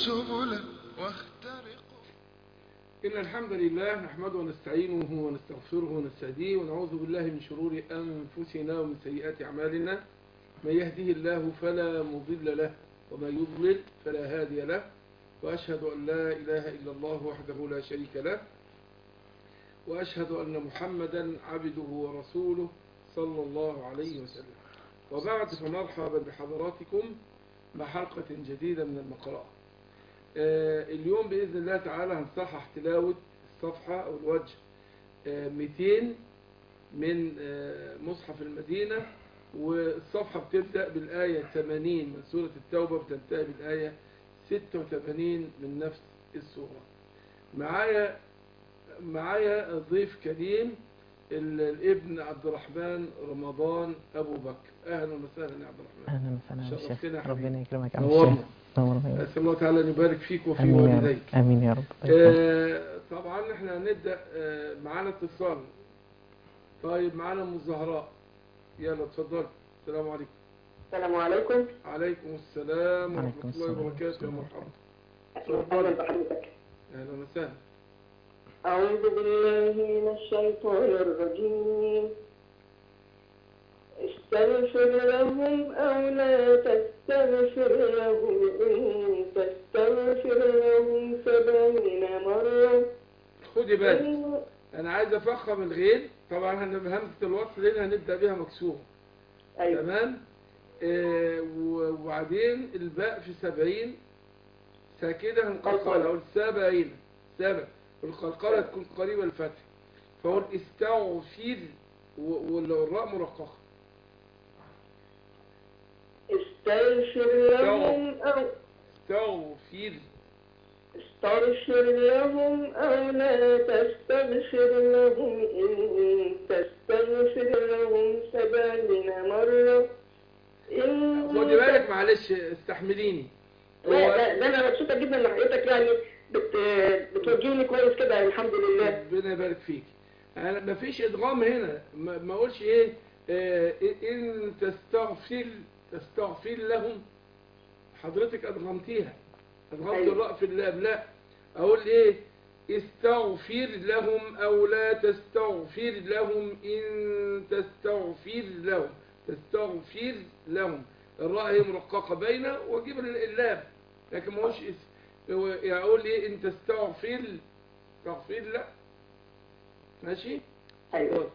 سبلا واخترقوا إن الحمد لله نحمده ونستعينه ونستغفره ونستهديه ونعوذ بالله من شرور أنفسنا ومن سيئات أعمالنا من يهده الله فلا مضل له وما يضلل فلا هادي له وأشهد أن لا إله إلا الله وحده لا شريك له وأشهد أن محمدا عبده ورسوله صلى الله عليه وسلم وبعد فمرحبا بحضراتكم مع حلقة جديدة من المقراءة آه، اليوم بإذن الله تعالى هنصحح تلاوة الصفحة أو الوجه آه، 200 من آه، مصحف المدينة والصفحة بتبدأ بالآية 80 من سورة التوبة بتنتهي بالآية 86 من نفس السورة معايا معايا ضيف كريم ال- الابن عبد الرحمن رمضان أبو بكر أهلا وسهلا يا عبد الرحمن اهلا وسهلا يا شرفتنا شيخ يا حبيبي. ربنا يكرمك يا عم نورنا. الشيخ نورنا يا رب. أسأل الله تعالى أن يبارك فيك وفي امين يا والديك رب امين يا رب آه، طبعا احنا هنبدأ آه، معانا اتصال طيب معانا ام الزهراء يلا اتفضل السلام عليكم السلام عليكم عليكم السلام ورحمة عليكم الله السلام وبركاته يا ورحمة مرحبا اهلا بحضرتك اهلا وسهلا اعوذ بالله من الشيطان الرجيم استغفر لهم او لا تستغفر لهم ان تستغفر لهم سبعين مرة خدي بالك إن- انا عايز افخم الغين طبعا احنا بهمزة الوصل هنا هنبدأ بيها مكسور ايوه تمام آه، و- وبعدين الباء في سبعين ساكنة هنقلقلها قلقلة. اقول سبعين سبع والقلقلة تكون قريبة الفتح فاقول استغفر و- والراء مرققة استغفر لهم او استغفر استغفر لهم أو لا تستغفر لهم إن تستغفر لهم سبعين مرة إن خدي بالك معلش استحمليني لا هو ده, ده أنا مبسوطة جدا إن حضرتك يعني بت بتوجهني كويس كده الحمد لله ربنا يبارك فيك انا ما فيش ادغام هنا ما ما اقولش ايه آه، ان تستغفر تستغفر لهم حضرتك ادغمتيها ادغمت أيوة. الراء في اللام لا اقول ايه استغفر لهم او لا تستغفر لهم ان تستغفر لهم تستغفر لهم الراء هي مرققه بين واجيب اللام لكن ما هوش اس- هو يعني اقول ايه ان تستغفر تغفير لا ماشي أيوة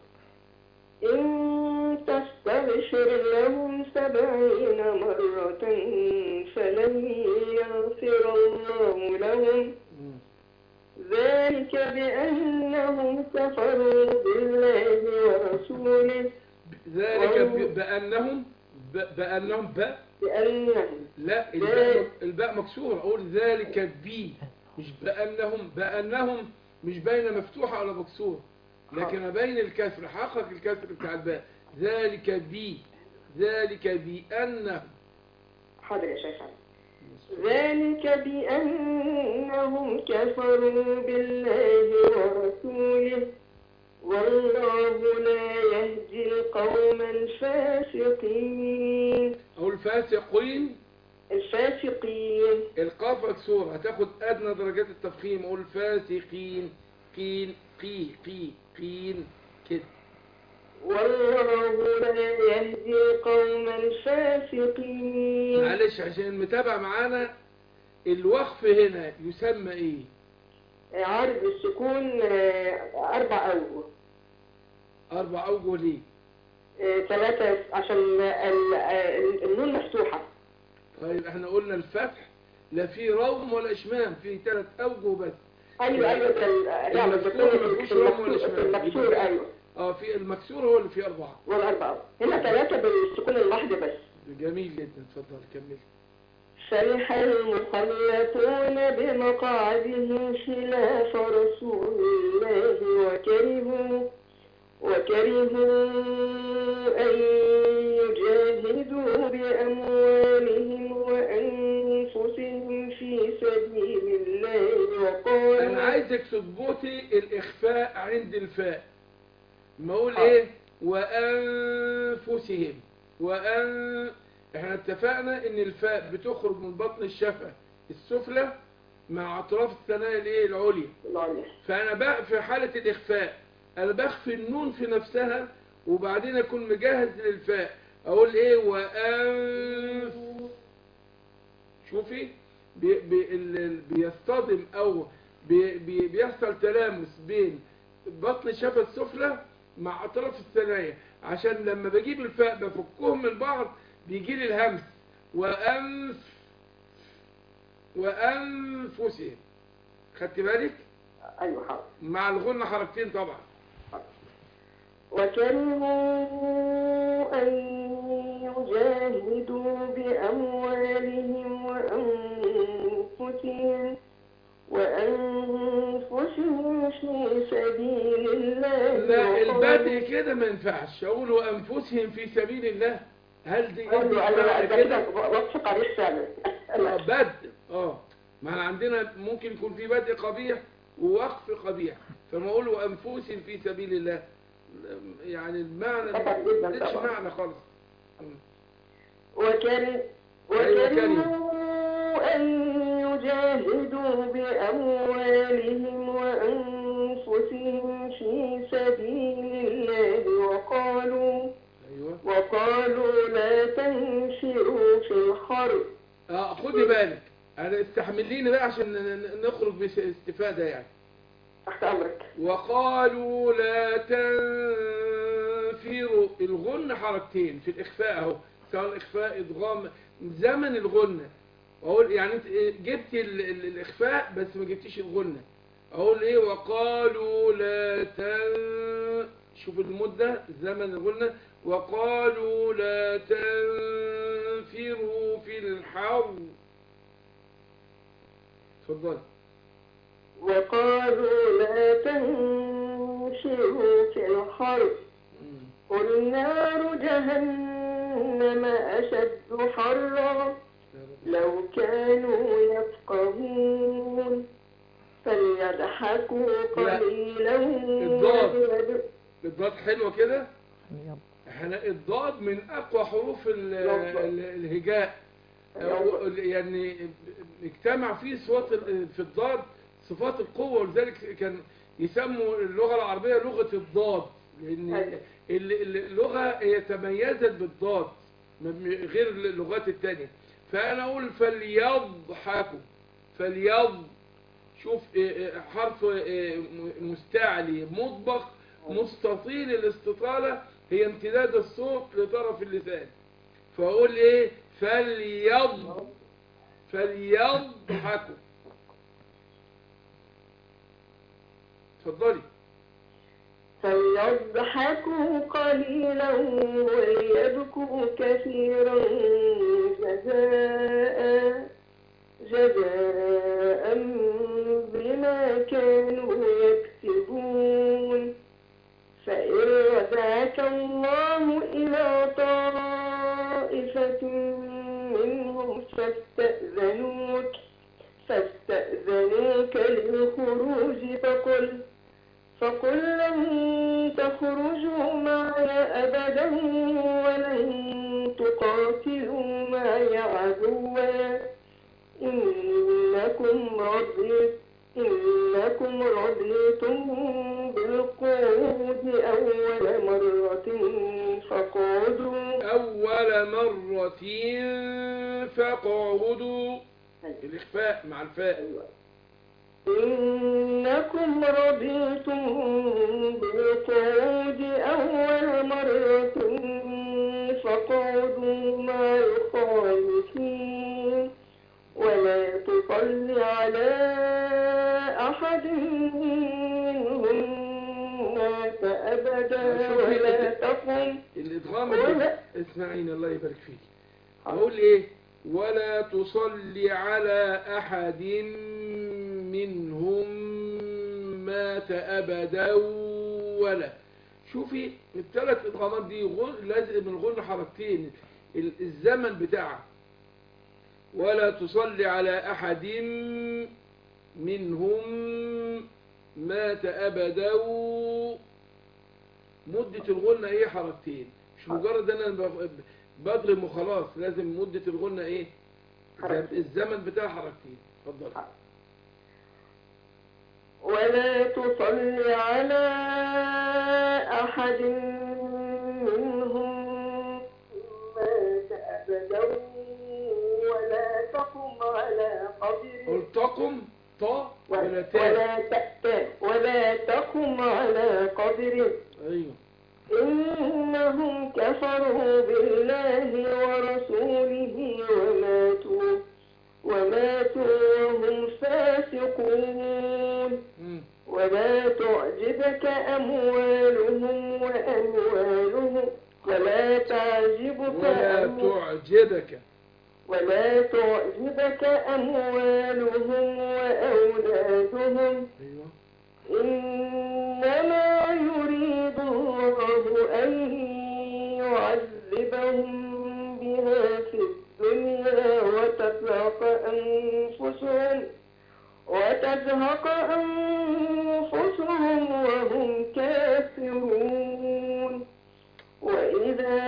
إن تستغفر لهم سبعين مرة فلن يغفر الله لهم مم. ذلك بأنهم كفروا بالله ورسوله ذلك أو- ب- بأنهم ب- بأنهم ب بأنهم لا الباء, الباء مكسورة أقول ذلك بي مش بأنهم بأنهم مش باينة مفتوحة ولا مكسورة لكن أبين الكسر حقق الكسر بتاع الباء ذلك بي ذلك بأنهم حاضر يا شيخ علي. ذلك بأنهم كفروا بالله ورسوله والله لا يهدي القوم الفاسقين أقول فاسقين الفاسقين القاف مكسورة هتاخد أدنى درجات التفخيم أقول فاسقين قين قي قي قين كده والله لا يهدي القوم الفاسقين معلش عشان المتابع معانا الوقف هنا يسمى ايه عرض السكون آه، أربع أوجه اربع اوجه ليه آه، ثلاثة عشان ال- ال- النون مفتوحة طيب احنا قلنا الفتح لا في روم ولا اشمام في ثلاث اوجه بس أيوة أيوة كان- لا بس المفتوح السكون- مفيهوش روم ولا المكسور شمال. المكسور أيوة اه في المكسور هو اللي فيه اربعه والأربعة هنا ثلاثة بالسكون المحض بس جميل جدا اتفضل كمل فرح المخلفون بمقعدهم خلاف رسول الله وكرهوا وكرهوا أن يجاهدوا بأموالهم وأنفسهم في سبيل الله وقالوا انا عايزك تظبطي الاخفاء عند الفاء ما اقول آه. ايه وانفسهم وان احنا اتفقنا ان الفاء بتخرج من بطن الشفة السفلى مع اطراف الثنايا الايه العليا العليا فانا بقى في حالة الاخفاء انا بخفي النون في نفسها وبعدين اكون مجهز للفاء اقول ايه وانف شوفي بي بي ال- ال- بيصطدم او بي بي بيحصل تلامس بين بطن الشفة السفلى مع اطراف الثنايا عشان لما بجيب الفاء بفكهم من بعض بيجي لي الهمس وانف وانفسهم خدت بالك ايوه حاضر مع الغنة حركتين طبعا وكرهوا أن يجاهدوا بأموالهم وأنفسهم وأنفسهم في سبيل الله لا البدء كده ما ينفعش اقول وانفسهم في سبيل الله هل دي أيوة، دي أيوة، معنى ده كده كده وصف عليه السنة آه، بدء اه ما احنا عندنا ممكن يكون في بدء قبيح ووقف قبيح فما اقول وانفسهم في سبيل الله يعني المعنى طبعاً جداً مش طبعاً. معنى خالص وكر أيوة، وكرهوا أن يجاهدوا بأموالهم وأنفسهم في سبيل الله وقالوا ايوه وقالوا لا تنفروا في الحرب اه خدي بالك انا استحمليني بقى عشان ن- ن- نخرج باستفادة يعني تحت أمرك وقالوا لا تنفروا الغن حركتين في الإخفاء أهو سواء إخفاء إدغام زمن الغنة أقول يعني أنت إيه، جبتي ال- ال- الإخفاء بس ما جبتيش الغنة أقول إيه وقالوا لا تن شوف المدة زمن الغنة وقالوا لا تنفروا في الحر اتفضل وقالوا لا تنفروا في الحرب قل نار جهنم أشد حرا لو كانوا يفقهون فليضحكوا قليلا الضاد. وليبكوا الضاد حلوة كده يلا احنا الضاد من اقوى حروف ال- يلا. ال- الهجاء أو ال- يعني اجتمع فيه صفات ال- في الضاد صفات القوة ولذلك كان يسموا اللغة العربية لغة الضاد لأن أيوة. ال- ال- اللغة هي تميزت بالضاد م- م- غير اللغات التانية فأنا أقول فليضحكوا فليض شوف إيه إيه حرف إيه م- مستعلي مطبق مستطيل الاستطالة هي امتداد الصوت لطرف اللسان فأقول ايه فليض فليضحكوا اتفضلي فليضحكوا قليلا وليبكوا كثيرا جزاء جزاء بما كانوا يكسبون فإن رجعك الله إلى طائفة منهم فاستأذنوك فاستأذنوك للخروج فقل فقل لن تخرجوا معي أبدا ولن تقاتلوا معي عدوا إنكم رضيت إنكم رضيتم بالقعود أول مرة فقعدوا أول مرة فاقعدوا الإخفاء مع الفاء إنكم رضيتم بالقعود أول مرة فقعدوا مع الخالفين ولا تصل على أحد منهم مات أبدا ولا تقم الإدغام ولا- اللي- اسمعيني الله يبارك فيك أقول إيه ولا تصلي على أحد منهم مات أبدا ولا شوفي الثلاث إدغامات دي غن... لازم الغن حركتين ال- الزمن بتاعها ولا تصلي على أحد منهم مات أبدا مدة الغنة ايه حركتين مش مجرد ان انا ب- بضرب وخلاص لازم مدة الغنة ايه حركتين. الزمن بتاع حركتين اتفضل ولا تصل على أحد منهم مات أبدا ولا تقم على قبره التقم طا ولا تاء ولا تأتى ولا تقم على قبره ايوه إنهم كفروا بالله ورسوله وماتوا وماتوا وهم فاسقون مم. ولا تعجبك أموالهم وأموالهم ولا تعجبك ولا أموالهم تعجبك ولا تعجبك أموالهم وأولادهم ايوه إنما يريد الله أن يعذبهم بها في الدنيا وتزهق أنفسهم وتزهق أنفسهم وهم كافرون وإذا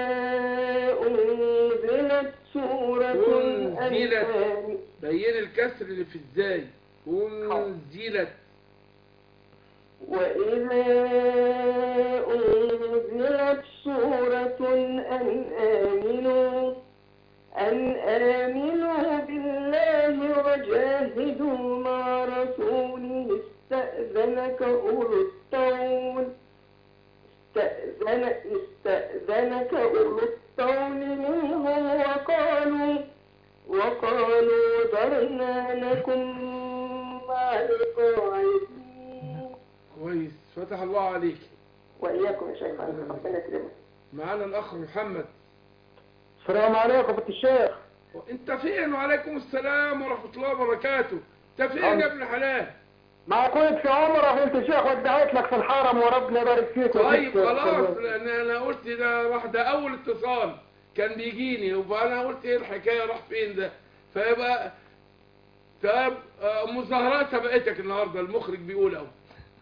أنزلت سورة أن أنزلت. آمنوا بين الكسر اللي في ازاي انزلت وإذا أنزلت سورة أن آمنوا أن آمنوا بالله وجاهدوا مع رسوله استأذنك أولو الطول استأذن استأذنك أولو الطول منهم وقالوا وقالوا ذرنا لكم مع القاعدين كويس فتح الله عليك وإياكم يا شيخ ربنا يكرمك معانا الاخ محمد السلام عليكم فضيلة الشيخ انت فين وعليكم السلام ورحمة الله وبركاته انت فين يا ابن الحلال مع كنت في عمره فضيلة الشيخ ودعيت لك في الحرم وربنا يبارك فيك طيب وفيك. خلاص لان انا قلت ده راح ده اول اتصال كان بيجيني فانا قلت ايه الحكايه راح فين ده فيبقى طب آه، ام زهراء سبقتك النهارده المخرج بيقول اهو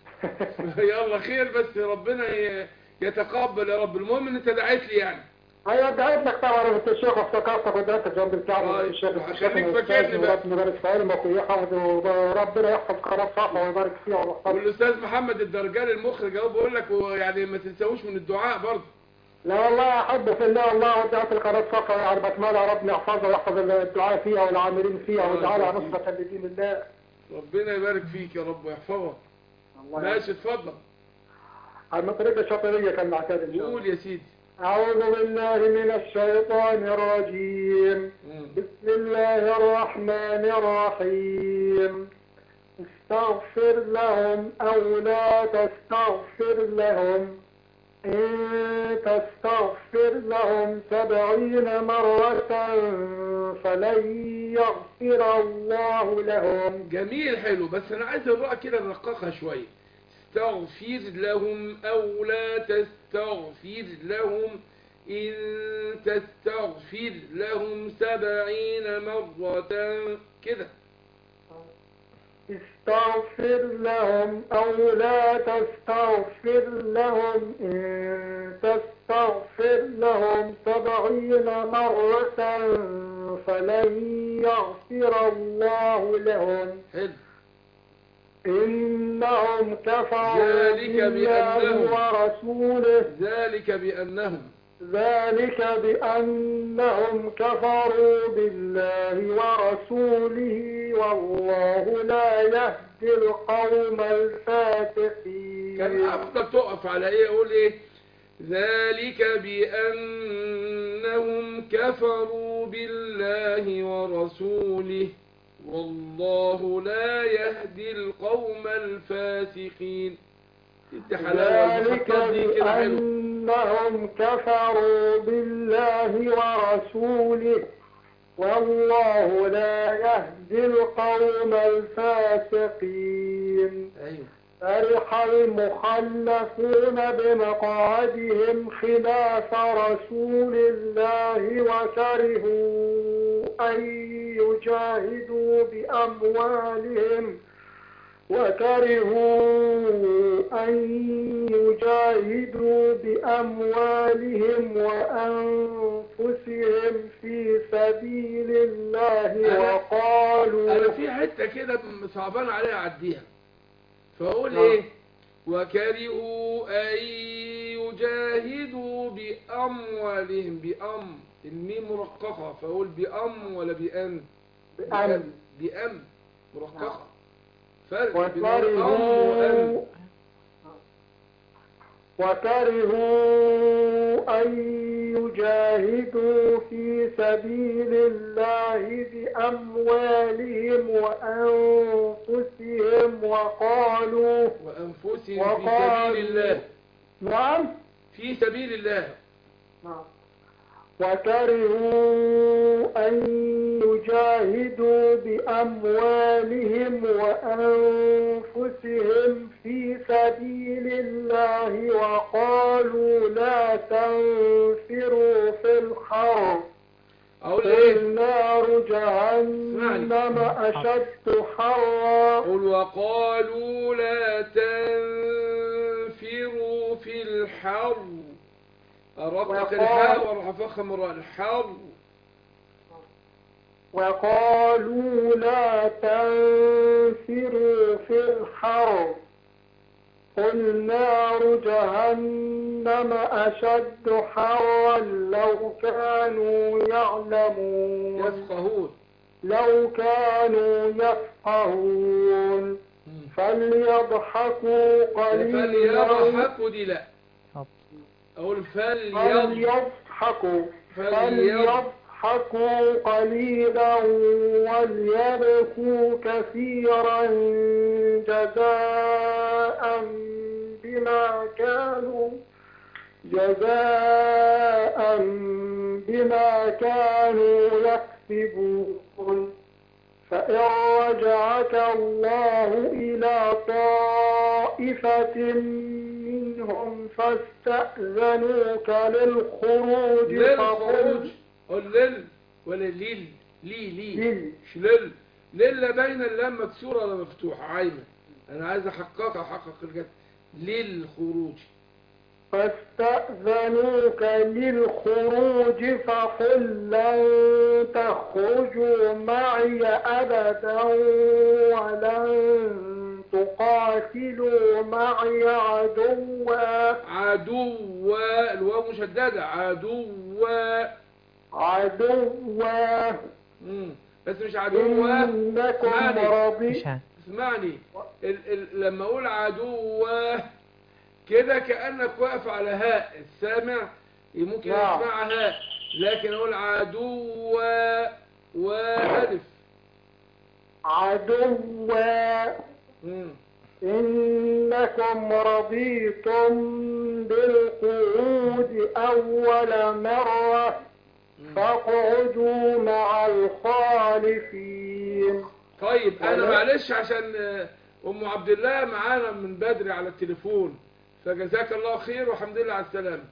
يلا خير بس ربنا ي- يتقبل يا رب المهم ان انت دعيت لي يعني ايوه دعيت لك طبعا يا فضيلة الشيخ وافتكرتك ودعيتك جنب الكعبة طيب، فضيلة الشيخ خليك الشيخ فاكرني بقى. ربنا يبارك في علمك ويحفظ وربنا يحفظ قناة صفا ويبارك فيها ويحفظ والاستاذ محمد الدرجال المخرج اهو بقول لك هو يعني ما تنساوش من الدعاء برضه لا والله احب في الله والله ودعيت القناة صفا يعني بتمنى ربنا يحفظها ويحفظ الدعاء فيها والعاملين فيها آه، ويجعلها آه. نصرة لدين الله ربنا يبارك فيك يا رب ويحفظك الله يعافيك. ماشي اتفضل على المطريقة الشاطرية كان معتاد ان شاء الله قول يا سيدي أعوذ بالله من الشيطان الرجيم مم. بسم الله الرحمن الرحيم استغفر لهم أو لا تستغفر لهم إن تستغفر لهم سبعين مرة فلن يغفر الله لهم جميل حلو بس انا عايز الراء كده نرققها شويه استغفر لهم او لا تستغفر لهم ان تستغفر لهم سبعين مرة كده استغفر لهم أو لا تستغفر لهم إن تستغفر لهم سبعين مرة فلن يغفر الله لهم حلو إنهم كفروا ذلك بالله بأنهم- ورسوله ذلك بأنهم ذلك بأنهم كفروا بالله ورسوله والله لا يهدي القوم الفاسقين كان أفضل تقف على إيه أقول إيه ذلك بأنهم كفروا بالله ورسوله والله لا يهدي القوم الفاسقين انت حلاوة ذلك المحطات دي كده حلو بأنهم كفروا بالله ورسوله والله لا يهدي القوم الفاسقين ايوه فرح المخلفون بمقعدهم خلاف رسول الله وكرهوا أن يجاهدوا بأموالهم وكرهوا أن يجاهدوا بأموالهم وأنفسهم في سبيل الله أنا- وقالوا انا في حته كده صعبان عليها اعديها فاقول نعم. ايه وكرهوا ان يجاهدوا باموالهم بام الميم مرققه فاقول بام ولا بان بأن بام مرققه فرق بين الام وان وكرهوا وكرهوا أن يجاهدوا في سبيل الله بأموالهم وأنفسهم وقالوا وانفسهم في وقالوا- سبيل الله نعم في سبيل الله وكرهوا أن يجاهدوا بأموالهم وأنفسهم في سبيل الله وقالوا لا تنفروا في الحر اقول ايه قل نار جهنم أشد حرا قل وقالوا لا تنفروا في الحر أردت وقال- الحاء وراح أفخم الراء الحر وقالوا لا تنفروا في الحر قل نار جهنم أشد حرا لو كانوا يعلمون يفقهون لو كانوا يفقهون فليضحكوا قليلا فليضحكوا دي لا أقول فليضحكوا فليضحكوا فليض- فليضحكوا قليلا وليبكوا كثيرا جزاء بما كانوا جزاء بما كانوا يكسبون فإن رجعك الله إلى طائفة منهم فاستأذنوك للخروج للخروج فقل قل لل ولا ليل لي لي لل مش لل لل باينة اللام مكسورة ولا مفتوحة عايمة أنا عايز أحققها أحقق الجد للخروج فاستأذنوك للخروج فقل لن تخرجوا معي أبدا ولن تقاتلوا معي عدوا عدو الواو مشددة عدو عدوا مم. بس مش عدو إنكم اسمعني. رضي مش ه- اسمعني ال ال لما اقول عدو كده كأنك واقف على هاء السامع ممكن نعم. يسمعها هاء لكن اقول عدو وألف عدوا مم. إنكم رضيتم بالقعود أول مرة فاقعدوا مع الخالفين طيب انا ولا- معلش عشان آه، ام عبد الله معانا من بدري على التليفون فجزاك الله خير والحمد لله على السلامه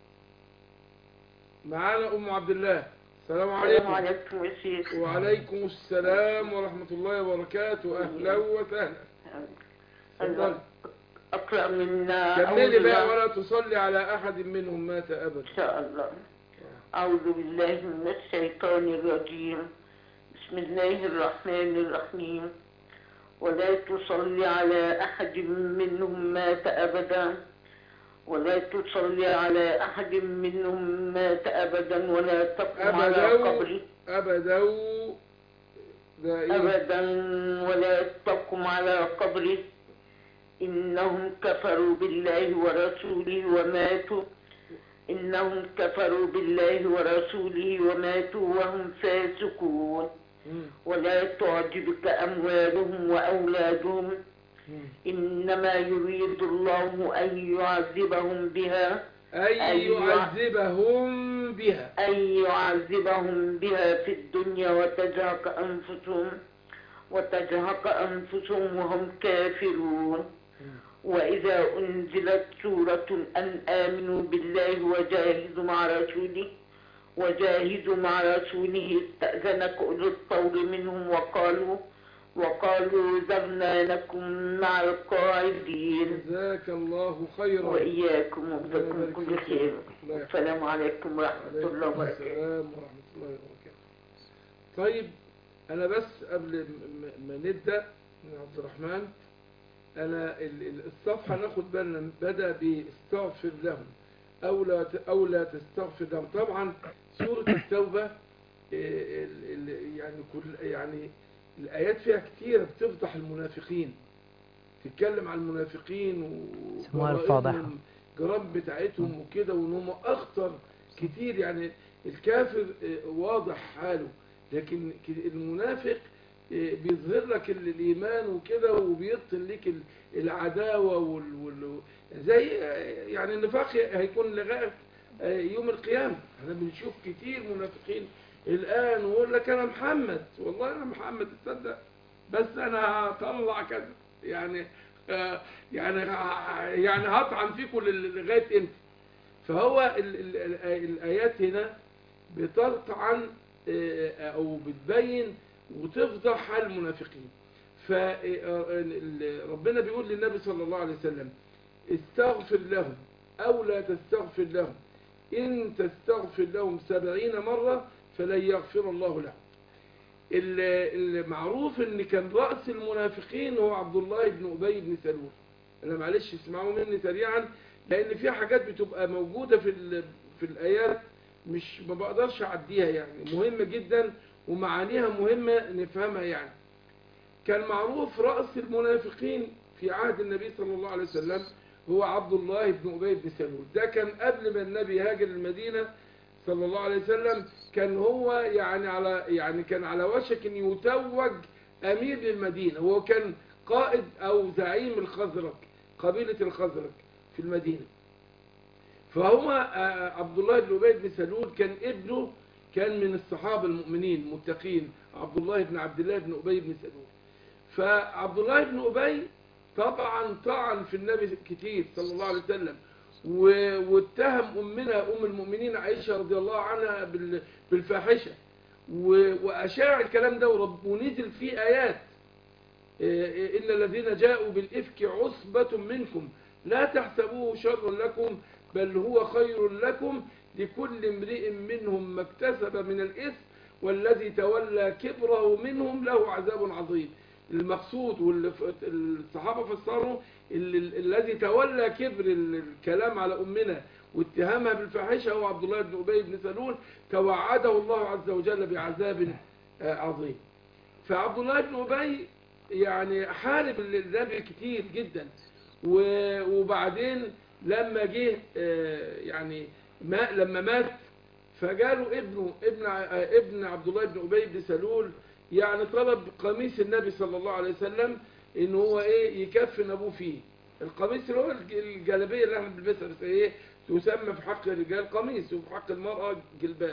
معانا ام عبد الله السلام السلام عليكم عليكم يا شيخ وعليكم السلام ورحمة الله وبركاته أهلا وسهلا اتفضل أقرأ من كملي أول بقى الله. ولا تصلي على أحد منهم مات أبدا إن شاء الله أعوذ بالله من الشيطان الرجيم بسم الله الرحمن الرحيم ولا تصلي على أحد منهم مات أبدا ولا تصلي على أحد منهم مات أبدا ولا تقم على أبدا قبره أبدا ده إيه؟ أبدا ولا تقم على قبره إنهم كفروا بالله ورسوله وماتوا إنهم كفروا بالله ورسوله وماتوا وهم فاسقون مم. ولا تعجبك أموالهم وأولادهم مم. إنما يريد الله أن يعذبهم بها أي أيوة. يعذبهم بها أن يعذبهم بها في الدنيا وتزهق أنفسهم وتزهق أنفسهم وهم كافرون وإذا أنزلت سورة أن آمنوا بالله وجاهدوا مع رسوله وجاهدوا مع رسوله استأذنك أولو الطول منهم وقالوا وقالوا ذرنا نكن مع القاعدين جزاك الله خيرا وإياكم وجزاكم كل خير الله يحفظك. السلام عليكم ورحمة الله عليكم وبركاته السلام ورحمة الله وبركاته طيب أنا بس قبل م- م- ما نبدأ من عبد الرحمن أنا ال- ال- الصفحة ناخد بالنا بدأ باستغفر لهم أو لا ت- أو لا تستغفر لهم طبعا سورة التوبة إيه، ال- ال- يعني كل يعني الآيات فيها كتير بتفضح المنافقين تتكلم عن المنافقين اسمها الفاضحة. وجرائمهم الجرائم بتاعتهم وكده وان هم اخطر كتير يعني الكافر آه، واضح حاله لكن ك- المنافق آه، بيظهر لك ال- الايمان وكده وبيبطل لك ال- العداوه وال وال زي آه، يعني النفاق هيكون لغايه آه، يوم القيامه احنا بنشوف كتير منافقين الان ويقول لك انا محمد والله انا محمد تصدق بس انا هطلع كذا يعني آه، يعني ه- يعني هطعن فيكم لل- لغايه امتى فهو ال ال ال الايات هنا بتطعن آه، او بتبين وتفضح حال المنافقين فربنا بيقول للنبي صلى الله عليه وسلم استغفر لهم او لا تستغفر لهم ان تستغفر لهم سبعين مرة فلن يغفر الله لهم ال- المعروف ان كان رأس المنافقين هو عبد الله بن أبي بن سلول انا معلش اسمعوا مني سريعا لان في حاجات بتبقى موجودة في ال- في الايات مش ما بقدرش اعديها يعني مهمة جدا ومعانيها مهمة نفهمها يعني كان معروف رأس المنافقين في عهد النبي صلى الله عليه وسلم هو عبد الله بن أبي بن سلول ده كان قبل ما النبي هاجر المدينة صلى الله عليه وسلم كان هو يعني على يعني كان على وشك ان يتوج امير للمدينة هو كان قائد او زعيم الخزرج قبيلة الخزرج في المدينة فهو آه، عبد الله بن أبي بن سلول كان ابنه كان من الصحابة المؤمنين المتقين عبد الله بن عبد الله بن أبي بن سلول فعبد الله بن أبي طبعا طعن في النبي كتير صلى الله عليه وسلم و- واتهم أمنا أم المؤمنين عائشة رضي الله عنها بال- بالفاحشة و- وأشاع الكلام ده ورب- ونزل فيه آيات إيه، إن الذين جاءوا بالإفك عصبة منكم لا تحسبوه شرا لكم بل هو خير لكم لكل امرئ منهم ما اكتسب من الإثم والذي تولى كبره منهم له عذاب عظيم المقصود والصحابة فسروا ال- ال- الذي تولى كبر ال- الكلام على أمنا واتهامها بالفاحشة هو عبد الله بن أبي بن سلول توعده الله عز وجل بعذاب آه، عظيم فعبد الله بن أبي يعني حارب النبي كتير جدا و- وبعدين لما جه آه، يعني ما لما مات فجاله ابنه ابن ع- آه، ابن عبد الله بن ابي بن سلول يعني طلب قميص النبي صلى الله عليه وسلم ان هو ايه يكفن ابوه فيه القميص اللي هو الج- الجلابيه اللي احنا بنلبسها بس ايه تسمى في حق الرجال قميص وفي حق المراه جلباب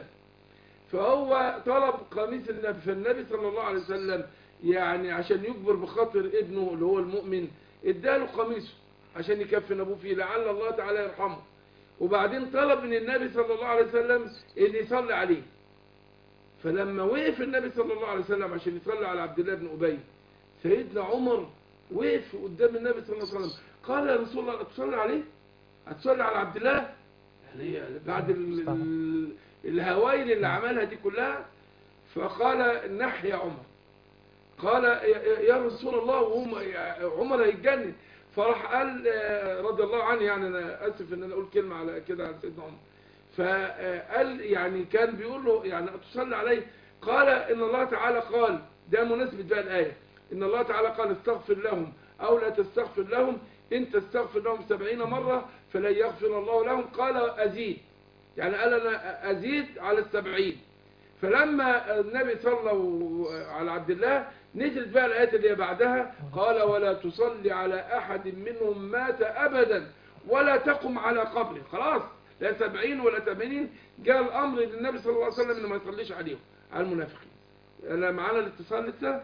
فهو طلب قميص النبي فالنبي صلى الله عليه وسلم يعني عشان يجبر بخاطر ابنه اللي هو المؤمن اداله قميصه عشان يكفن ابوه فيه لعل الله تعالى يرحمه وبعدين طلب من النبي صلى الله عليه وسلم ان يصلي عليه فلما وقف النبي صلى الله عليه وسلم عشان يصلي على عبد الله بن ابي سيدنا عمر وقف قدام النبي صلى الله عليه وسلم قال يا رسول الله تصلي عليه هتصلي على عبد الله يعني بعد ال- ال- الهوايل اللي عملها دي كلها فقال نحي عمر قال يا- يا رسول الله وهم عمر هيتجنن فراح قال آه، رضي الله عنه يعني انا اسف ان انا اقول كلمه على كده على سيدنا عمر فقال يعني كان بيقول له يعني تصلي عليه قال ان الله تعالى قال ده مناسبه بقى الايه ان الله تعالى قال استغفر لهم او لا تستغفر لهم ان تستغفر لهم سبعين مره فلن يغفر الله لهم قال ازيد يعني قال انا ازيد على السبعين فلما النبي صلى على عبد الله نزلت بقى الآيات اللي هي بعدها قال ولا تصلي على أحد منهم مات أبدا ولا تقم على قبره خلاص لا سبعين ولا ثمانين جاء الأمر للنبي صلى الله عليه وسلم إنه ما يصليش عليهم على المنافقين أنا معانا الاتصال لسه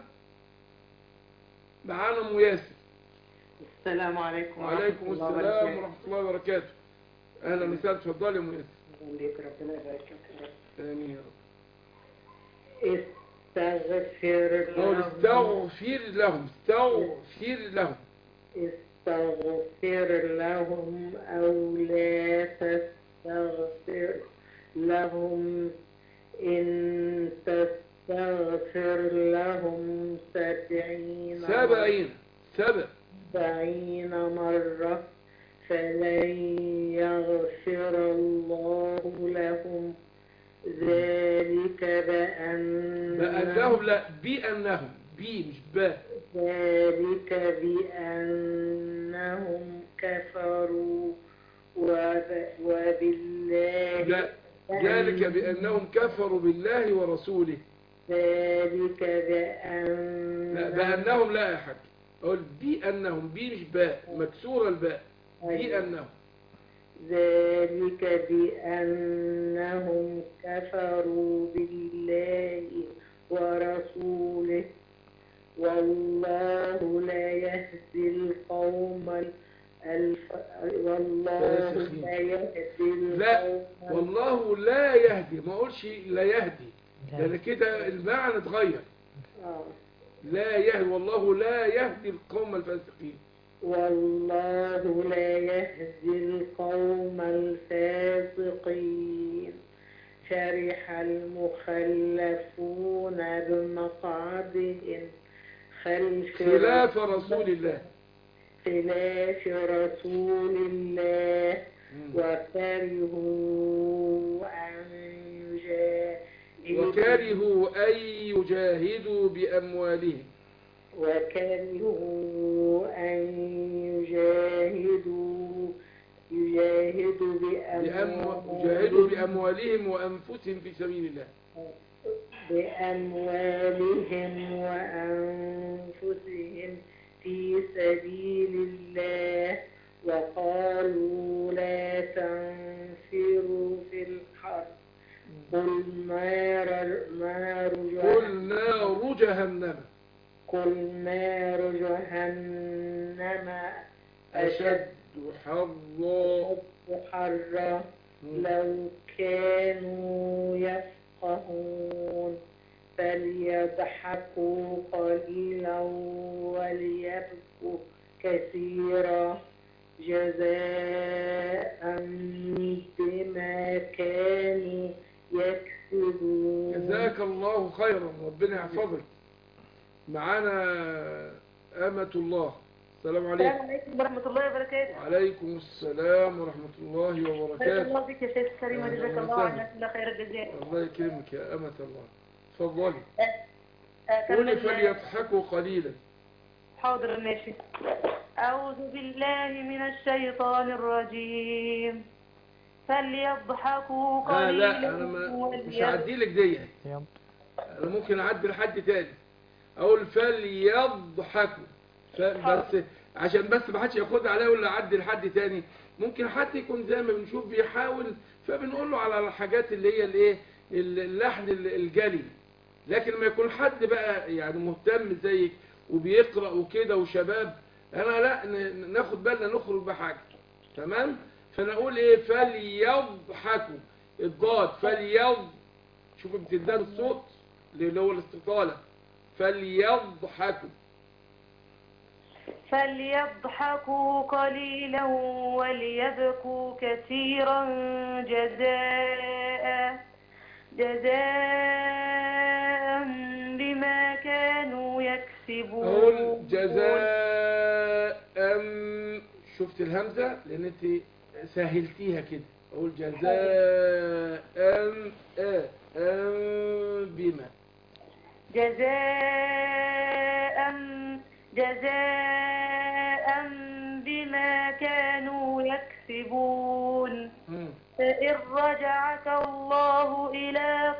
معانا أم ياسر السلام عليكم وعليكم ورحمة الله السلام وبركاته. ورحمة الله وبركاته أهلا وسهلا اتفضلي يا أم ياسر بيك ربنا يبارك فيك. آمين يا رب إيه استغفر نقول لهم استغفر لهم استغفر لهم استغفر لهم أو لا تستغفر لهم إن تستغفر لهم سبعين سبعين سبع سبعين مرة فلن يغفر الله لهم ذلك بأن بأنهم لا بأنهم بي مش باء ذلك بأنهم كفروا وب- وبالله لا ذلك بأنهم كفروا بالله ورسوله ذلك لا بأن بأنهم لا يا حاج أقول بأنهم بي مش باء مكسورة الباء بأنهم ذلك بأنهم كفروا بالله ورسوله والله لا يهدي القوم الف... والله الفاسقين. لا يهدي لا القوم والله لا يهدي ما أقولش لا يهدي لأن كده المعنى اتغير آه. لا يهدي والله لا يهدي القوم الفاسقين والله لا يهدي القوم الفاسقين شرح المخلفون بمقعدهم خلف خلاف رسول الله خلاف رسول الله وكرهوا أن يجاهدوا وكرهوا أن يجاهدوا بأموالهم وكرهوا أن يجاهدوا يجاهدوا بأمو... بأموالهم يجاهدوا بأموالهم وأنفسهم في سبيل الله بأموالهم وأنفسهم في سبيل الله وقالوا لا تنفروا في الحرب قل نار نار قل نار جهنم قل نار جهنم أشد حرا حرا لو كانوا يفقهون فليضحكوا قليلا وليبكوا كثيرا جزاء بما كانوا يكسبون جزاك الله خيرا ربنا يحفظك معانا أمة الله السلام السلام عليكم عليكم ورحمة الله وبركاته. وعليكم السلام ورحمة الله بارك وبركاته الله فيك يا شيخ كريم أهلا وجزاك الله وسهلا. عنا كل خير الجزاء. الله يكرمك يا أمة الله تفضلي آه، قولي كمل فليضحكوا قليلا حاضر ماشي. أعوذ بالله من الشيطان الرجيم. فليضحكوا آه قليلا لا أنا ما مش وليبكوا هعدي لك دي أنا ممكن أعدي لحد تاني أقول فليضحكوا ف- بس عشان بس ما حدش ياخدها عليا ولا أعدي لحد تاني ممكن حد يكون زي ما بنشوف بيحاول فبنقول له على الحاجات اللي هي الايه اللحن الجلي لكن ما يكون حد بقى يعني مهتم زيك وبيقرأ وكده وشباب انا لا ن- ناخد بالنا نخرج بحاجة تمام فنقول ايه فليضحكوا الضاد فليض شوفوا بتدان الصوت اللي هو الاستطالة فليضحكوا فليضحكوا قليلا وليبكوا كثيرا جزاء جزاء بما كانوا يكسبون اقول جزاء شفت الهمزة لان انت سهلتيها كده اقول جزاء ام ا ام بما جزاء جزاء بما كانوا يكسبون مم. فإن رجعك الله إلى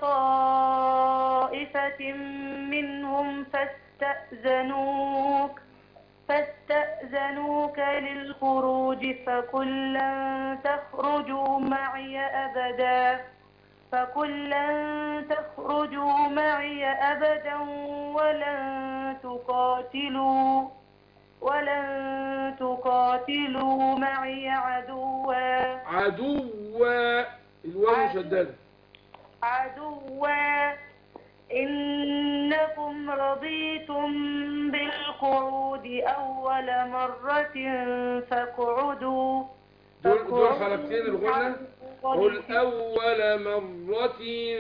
طائفة منهم فاستأذنوك فاستأذنوك للخروج فقل لن تخرجوا معي أبدا فقل لن تخرجوا معي أبدا ولن تقاتلوا ولن تقاتلوا معي عدوا عدو الواو مشددة عدوا إنكم رضيتم بالقعود أول مرة فاقعدوا دول دول حركتين الغنى قل الخالفين. أول مرة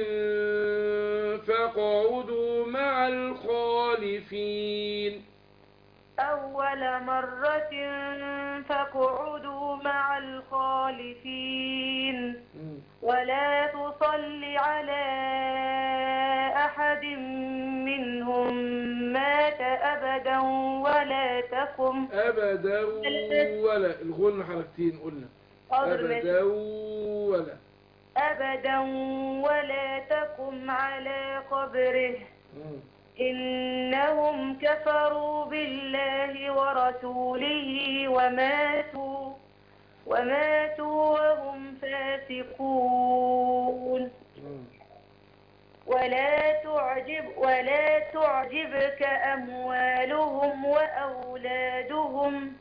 فاقعدوا مع الخالفين أول مرة فاقعدوا مع الخالفين مم. ولا تصل على أحد منهم مات أبدا ولا تقم أبدا ولا الغنى حركتين قلنا حاضر ماشي. أبدا ولا أبدا ولا تقم على قبره مم. إنهم كفروا بالله ورسوله وماتوا وماتوا وهم فاسقون مم. ولا تعجب ولا تعجبك أموالهم وأولادهم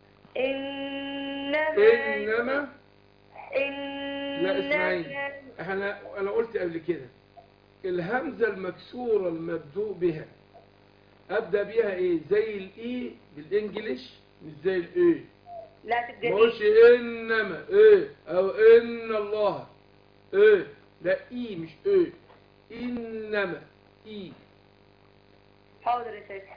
إنما إنما لا اسمعي إنما احنا انا قلت قبل كده الهمزة المكسورة المبدوء بها ابدأ بيها ايه زي الاي بالانجليش مش زي الاي لا ما تبدأ اقولش انما ايه او ان الله ايه لا اي مش ايه انما اي حاضر يا شيخ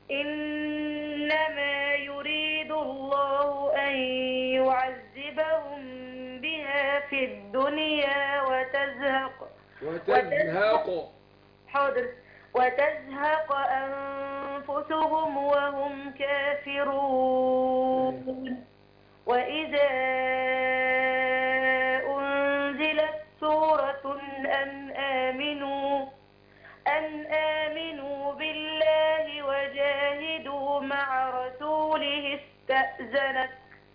إنما يريد الله أن يعذبهم بها في الدنيا وتزهق وتزهق حاضر وتزهق أنفسهم وهم كافرون وإذا أنزلت سورة أن آمنوا أن آمنوا بالله وجاهدوا مع رسوله استأذنك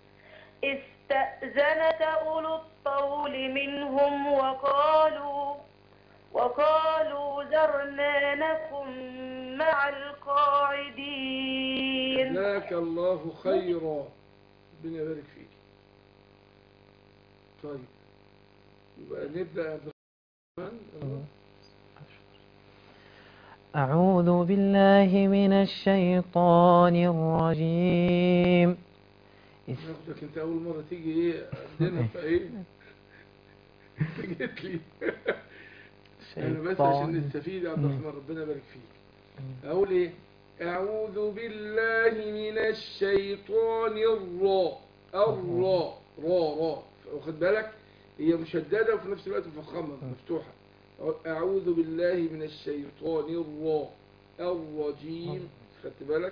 استأذنك أولو الطول منهم وقالوا وقالوا ذرنا نكن مع القاعدين جزاك الله خيرا ربنا يبارك فيك طيب يبقى نبدأ يا عبد الرحمن أعوذ بالله من الشيطان الرجيم ناخدك انت اول مرة تيجي ايه عندنا فايه جيت لي انا بس عشان شيطان نستفيد يا عبد الرحمن ربنا يبارك فيك اقول ايه اعوذ بالله من الشيطان الراء الراء را را واخد بالك هي مشدده وفي نفس الوقت مفخمه مفتوحه اعوذ بالله من الشيطان الراء الرجيم خدت بالك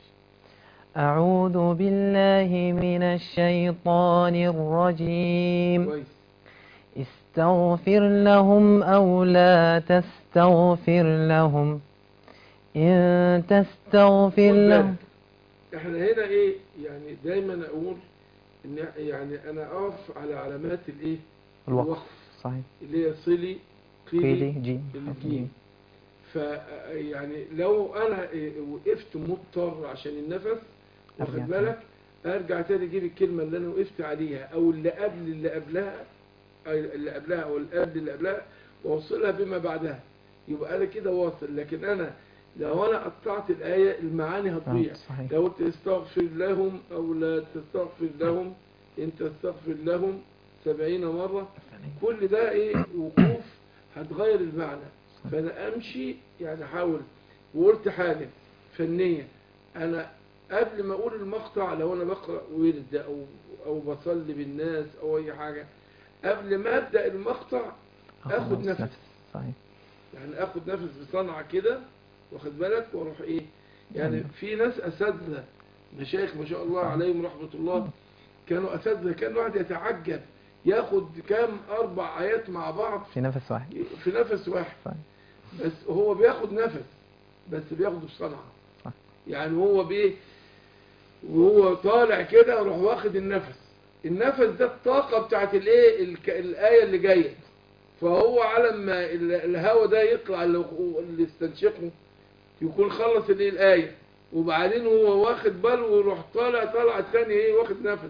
أعوذ بالله من الشيطان الرجيم كويس استغفر لهم أو لا تستغفر لهم إن تستغفر خد لهم بالك احنا هنا ايه يعني دايما اقول ان يعني انا اقف على علامات الايه الوقف صحيح اللي هي صلي قيلي قيلي جيم الجيم ف يعني لو انا إيه وقفت مضطر عشان النفس واخد أرجع بالك ارجع تاني اجيب الكلمه اللي انا وقفت عليها او اللي قبل اللي قبلها أي اللي قبلها او اللي قبل اللي قبلها واوصلها بما بعدها يبقى انا كده واصل لكن انا لو انا قطعت الايه المعاني هتضيع آه، صحيح لو قلت استغفر لهم او لا تستغفر لهم ان تستغفر لهم سبعين مرة كل ده ايه وقوف هتغير المعنى فانا امشي يعني احاول وقلت حاجة فنية انا قبل ما اقول المقطع لو انا بقرأ ورد او او بصلي بالناس او اي حاجة قبل ما ابدأ المقطع اخد نفس صحيح يعني اخد نفس بصنعة كده واخد بالك واروح ايه يعني في ناس اساتذه مشايخ ما شاء الله عليهم رحمة الله كانوا اساتذه كان واحد يتعجب ياخد كام اربع ايات مع بعض في نفس واحد في نفس واحد صحيح بس هو بياخد نفس بس بياخده بصنعة صح. يعني هو بيه وهو طالع كده يروح واخد النفس النفس ده الطاقة بتاعت الايه الك- الآية اللي جاية فهو على ما ال- الهوا ده يطلع اللي اللي استنشقه يكون خلص الايه الآية وبعدين هو واخد باله ويروح طالع طالع الثاني ايه واخد نفس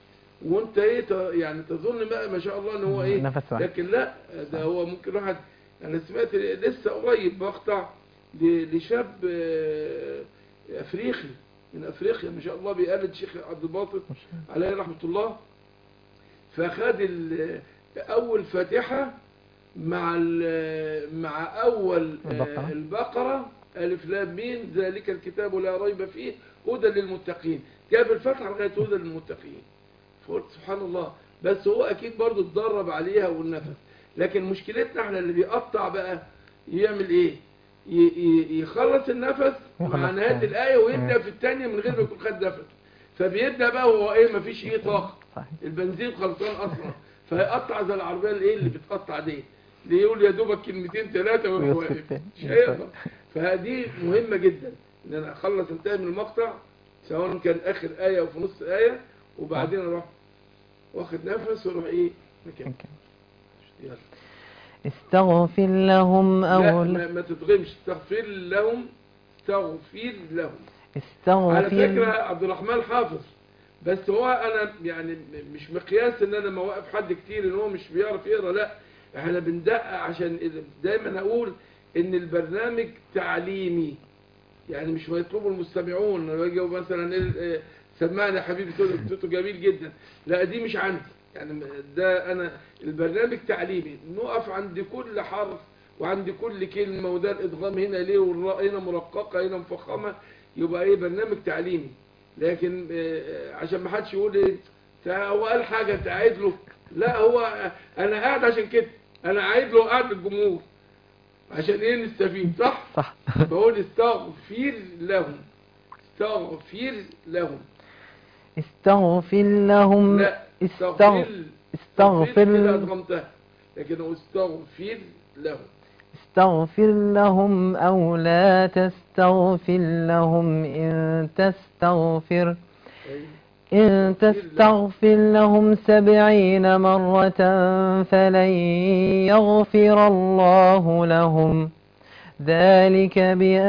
وانت ايه ت- يعني تظن بقى ما شاء الله ان هو ايه نفس واحد لكن لا ده هو ممكن واحد انا سمعت لسه قريب مقطع ل- لشاب آه، افريقي من افريقيا ما شاء الله بيقلد شيخ عبد الباسط عليه رحمه الله فخد ال- اول فاتحه مع ال- مع اول آه، البقرة. البقره الف لام ميم ذلك الكتاب لا ريب فيه هدى للمتقين جاب الفتحه لغايه هدى للمتقين فقلت سبحان الله بس هو اكيد برضو اتدرب عليها والنفس لكن مشكلتنا احنا اللي بيقطع بقى يعمل ايه ي- ي- يخلص النفس مع يخلص نهايه الثاني. الايه ويبدا مم. في الثانيه من غير ما يكون خد نفس فبيبدا بقى هو ايه مفيش ايه طاقه صحيح البنزين خلصان اصلا فيقطع زي العربيه الايه اللي بتقطع دي اللي يقول يا دوبك كلمتين ثلاثه ويروح ويسكت واقف تاني. مش هيقدر فدي مهمه جدا ان انا اخلص انتهي من المقطع سواء كان اخر ايه او في نص ايه وبعدين اروح واخد نفس واروح ايه مكان ممكن. يلا استغفر لهم لا أو ما, ما تضغمش استغفر لهم استغفر لهم على استغفر فكرة عبد الرحمن حافظ بس هو انا يعني م- مش مقياس ان انا موقف حد كتير ان هو مش بيعرف يقرا لا احنا بندقق عشان دايما اقول ان البرنامج تعليمي يعني مش ما يطلبه المستمعون لما يجي مثلا إيه، إيه، سمعني يا حبيبي صوتك صوته جميل جدا لا دي مش عندي يعني ده انا البرنامج تعليمي نقف عند كل حرف وعند كل كلمة وده الادغام هنا ليه والراء هنا مرققة هنا مفخمة يبقى ايه برنامج تعليمي لكن آه، عشان ما حدش يقول ايه تا- هو قال حاجة انت قاعد له لا هو انا قاعد عشان كده انا قاعد له قاعد للجمهور عشان ايه نستفيد صح صح بقول استغفر لهم استغفر لهم استغفر لهم لا استغفر استغفر كده ادغمتها لكن هو استغفر لهم استغفر لهم أو لا تستغفر لهم إن تستغفر إن تستغفر لهم سبعين مرة فلن يغفر الله لهم ذلك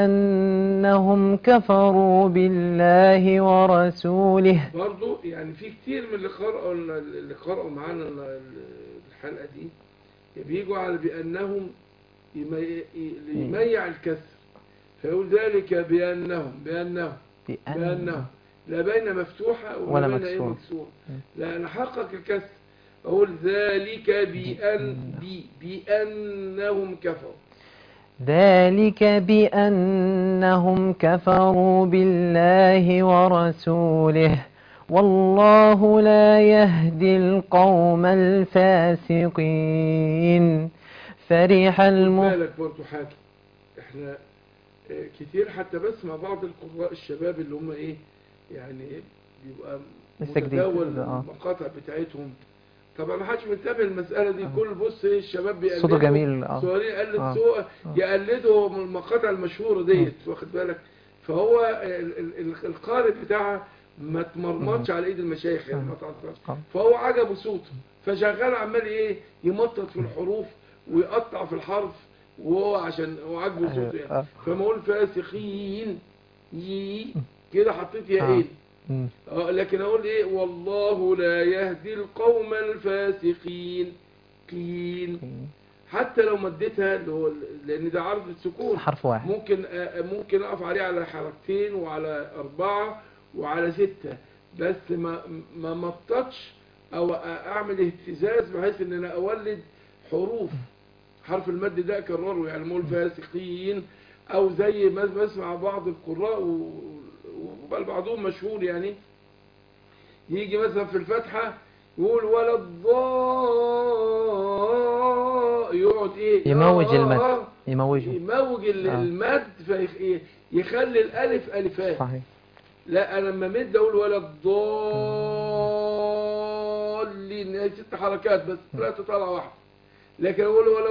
بأنهم كفروا بالله ورسوله برضو يعني في كتير من اللي قرأوا اللي قرأوا معانا الحلقة دي بيجوا على بأنهم يمي- يميع الكسر فيقول ذلك بأنهم بأنهم بأنهم لا بين مفتوحة ولا ولا بين ايه مكسورة. مكسورة لا أنا حقق الكسر أقول ذلك بأن بي بأنهم كفروا ذلك بأنهم كفروا بالله ورسوله والله لا يهدي القوم الفاسقين فرح خد الم... بالك برضو حاجة احنا آه، كتير حتى بسمع بعض القراء الشباب اللي هم ايه يعني بيبقى لسه جديد. متداول آه. المقاطع بتاعتهم طبعا ما حدش منتبه المسألة دي كل بص ايه الشباب بيقلدوا صوته جميل اه صغيرين يقلد آه. سوء يقلدوا من المقاطع المشهورة ديت واخد بالك فهو ال- ال- ال- القارئ بتاعها ما تمرمطش على ايد المشايخ يعني ما تعطلش آه. فهو عجبه صوته فشغال عمال ايه يمطط في الحروف ويقطع في الحرف وهو عشان هو عاجبه صوته يعني آه. فما اقول فاسخين يي كده حطيت يا آه. ايه مم. اه لكن اقول ايه والله لا يهدي القوم الفاسقين قين حتى لو مديتها اللي هو لان ده عرض السكون حرف واحد ممكن آه، ممكن اقف عليه على حركتين وعلى اربعة وعلى ستة بس ما ما مططش او اعمل اهتزاز بحيث ان انا اولد حروف حرف المد ده اكرره يعني مول فاسقين او زي ما بسمع بعض القراء و- وبل بعضهم مشهور يعني يجي مثلا في الفتحة يقول ولا الضاء يقعد ايه يموج آه، المد آه، يموجه يموج ال- آه. المد فيخلي الالف الفات صحيح لا انا لما مد اقول ولا الضالين هي ست حركات بس ثلاثة طالعة واحدة لكن اقول ولا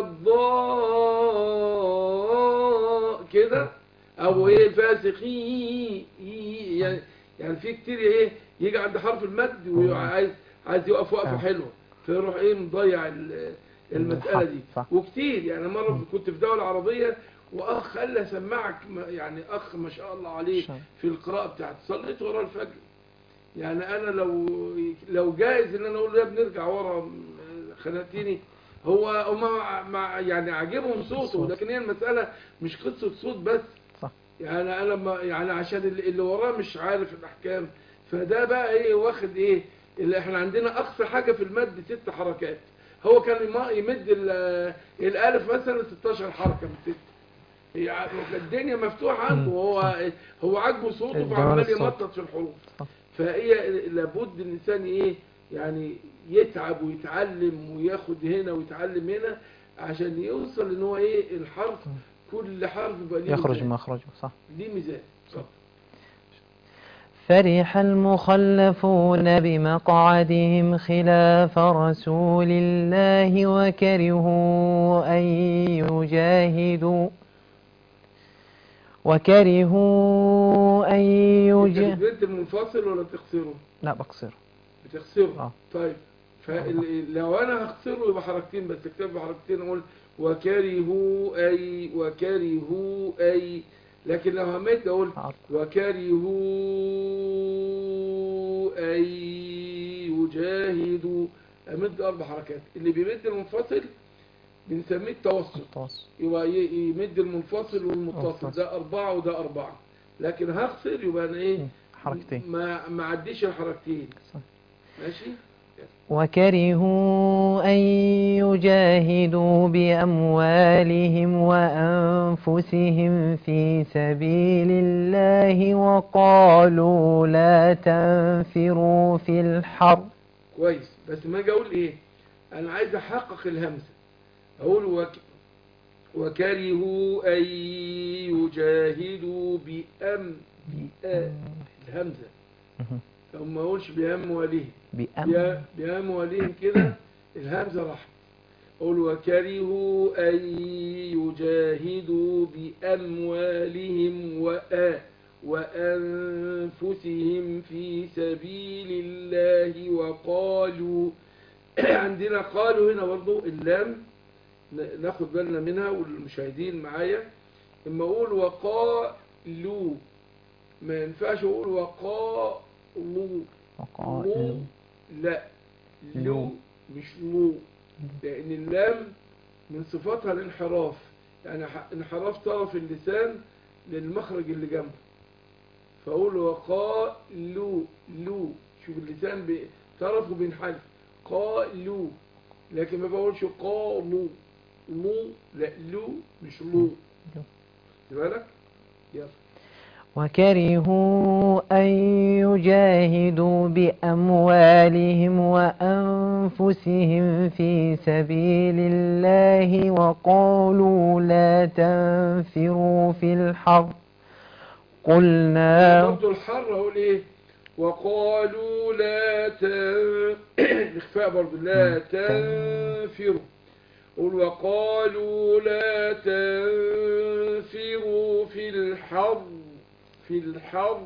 الضال كده او ايه الفاسقين يعني يعني في كتير ايه يجي عند حرف المد وعايز عايز يقف وقفه آه. حلوه فيروح ايه مضيع ال- المسألة دي صح. وكتير يعني مرة كنت في دولة عربية واخ قال لي اسمعك م- يعني اخ ما شاء الله عليه شاء. في القراءة بتاعته صليت ورا الفجر يعني انا لو لو جايز ان انا اقول له يا ابني ارجع ورا م- خنقتني هو هم مع يعني عاجبهم صوته صوت. لكن هي المسألة مش قصة صوت بس صح. يعني انا ما يعني عشان اللي اللي وراه مش عارف الاحكام فده بقى ايه واخد ايه اللي احنا عندنا اقصى حاجة في المد ست حركات هو كان يم- يمد ال- الالف مثلا 16 حركة من ست هي ع- الدنيا مفتوحة عنده وهو هو عاجبه صوته الجمال فعمال الصوت. يمطط في الحروف صح. فهي لابد الانسان ايه يعني يتعب ويتعلم وياخد هنا ويتعلم هنا عشان يوصل ان هو ايه الحرف كل حرف يبقى ليه يخرج ميزان. مخرجه صح ليه ميزان صح فرح المخلفون بمقعدهم خلاف رسول الله وكرهوا أن يجاهدوا وكرهوا أن انت يجاهدوا بتبد المنفصل ولا تخسره لا بقصر بتخسره آه. طيب فلو انا هخسره يبقى حركتين بس اكتب بحركتين اقول وكرهوا اي وكرهوا اي لكن لو هميت اقول عرض. وكرهوا أن يجاهدوا أمد أربع حركات اللي بيمد المنفصل بنسميه التوسط التواصل يبقى ي- يمد المنفصل والمتصل متصل. ده أربعة وده أربعة لكن هخسر يبقى أنا إيه حركتين ما ما عديش الحركتين صح. ماشي وكرهوا أن يجاهدوا بأموالهم وأنفسهم في سبيل الله وقالوا لا تنفروا في الحر كويس بس ما اجي اقول ايه انا عايز احقق الهمزه اقول وك... وكرهوا ان يجاهدوا بأم بأ الهمزه مهم. لو ما اقولش بأموالهم بأم بأ- بأموالهم كده الهمزه راحت اقول وكرهوا ان يجاهدوا بأموالهم وآ وأنفسهم في سبيل الله وقالوا عندنا قالوا هنا برضو اللام ن- ناخد بالنا منها والمشاهدين معايا اما اقول وقالوا ما ينفعش اقول وقالوا وقالوا لا لو لو. مش لو لان اللام من صفاتها الانحراف يعني ح- انحراف طرف اللسان للمخرج اللي جنبه فاقول وقالوا لو شوف اللسان بي- طرفه بينحرف قالوا لكن ما بقولش قالوا لو لا لو مش لو لو. خد بالك يلا وكرهوا أن يجاهدوا بأموالهم وأنفسهم في سبيل الله وقالوا لا تنفروا في الحر قل نار برضه الحر اقول ايه وقالوا لا تن... الاخفاء برضه لا تنفروا قل وقالوا لا تنفروا في الحر في الحر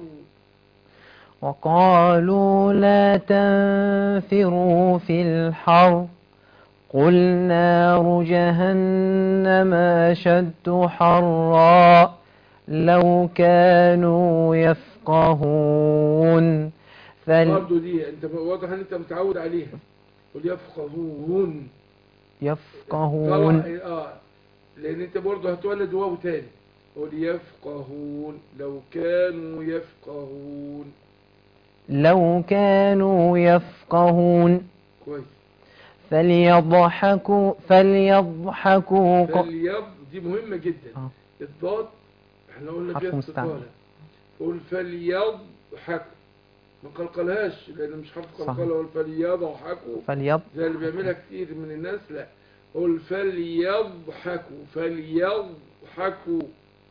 وقالوا لا تنفروا في الحر قل نار جهنم أشد حرا لو كانوا يفقهون فل برضه دي انت واضح ان انت متعود عليها قل يفقهون يفقهون طبعا اه لان انت برضه هتولد واو تاني قل يفقهون لو كانوا يفقهون لو كانوا يفقهون كويس فليضحكوا فليضحكوا ق- فاليض دي مهمة جدا آه. الضاد احنا قلنا حرف فيها مستعمل. استطالة قول فليضحكوا ما قلقلهاش لان مش حرف صح. قلقلة قول فليضحكوا فليض زي اللي بيعملها كتير من الناس لا قول فليضحكوا فليضحكوا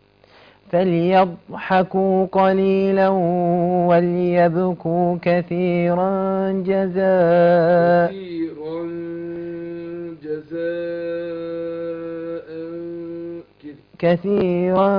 فليضحكوا قليلا وليبكوا كثيرا جزاء كثيرا جزاء كده كثيرا